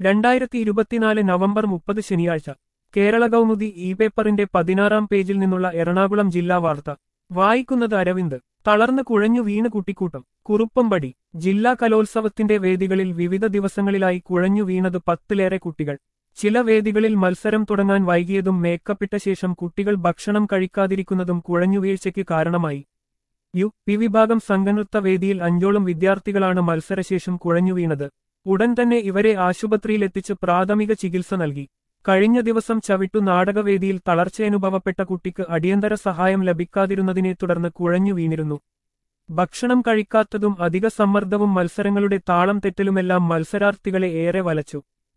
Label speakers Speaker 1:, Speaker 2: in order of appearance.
Speaker 1: രണ്ടായിരത്തി ഇരുപത്തിനാല് നവംബർ മുപ്പത് ശനിയാഴ്ച കേരള കൗമുദി ഇ പേപ്പറിന്റെ പതിനാറാം പേജിൽ നിന്നുള്ള എറണാകുളം ജില്ലാ വാർത്ത വായിക്കുന്നത് അരവിന്ദ് തളർന്ന് കുഴഞ്ഞു വീണ് കുട്ടിക്കൂട്ടം കുറുപ്പമ്പടി ജില്ലാ കലോത്സവത്തിന്റെ വേദികളിൽ വിവിധ ദിവസങ്ങളിലായി കുഴഞ്ഞു വീണത് പത്തിലേറെ കുട്ടികൾ ചില വേദികളിൽ മത്സരം തുടങ്ങാൻ വൈകിയതും മേക്കപ്പിട്ട ശേഷം കുട്ടികൾ ഭക്ഷണം കഴിക്കാതിരിക്കുന്നതും കുഴഞ്ഞുവീഴ്ചയ്ക്ക് കാരണമായി യു പി വിഭാഗം സംഘനൃത്ത വേദിയിൽ അഞ്ചോളം വിദ്യാർത്ഥികളാണ് മത്സരശേഷം കുഴഞ്ഞു വീണത് ഉടൻ തന്നെ ഇവരെ ആശുപത്രിയിലെത്തിച്ച് പ്രാഥമിക ചികിത്സ നൽകി കഴിഞ്ഞ ദിവസം ചവിട്ടു നാടകവേദിയിൽ തളർച്ചയനുഭവപ്പെട്ട കുട്ടിക്ക് അടിയന്തര സഹായം ലഭിക്കാതിരുന്നതിനെ തുടർന്ന് കുഴഞ്ഞു വീണിരുന്നു ഭക്ഷണം കഴിക്കാത്തതും അധിക സമ്മർദ്ദവും മത്സരങ്ങളുടെ താളം തെറ്റലുമെല്ലാം മത്സരാർത്ഥികളെ ഏറെ വലച്ചു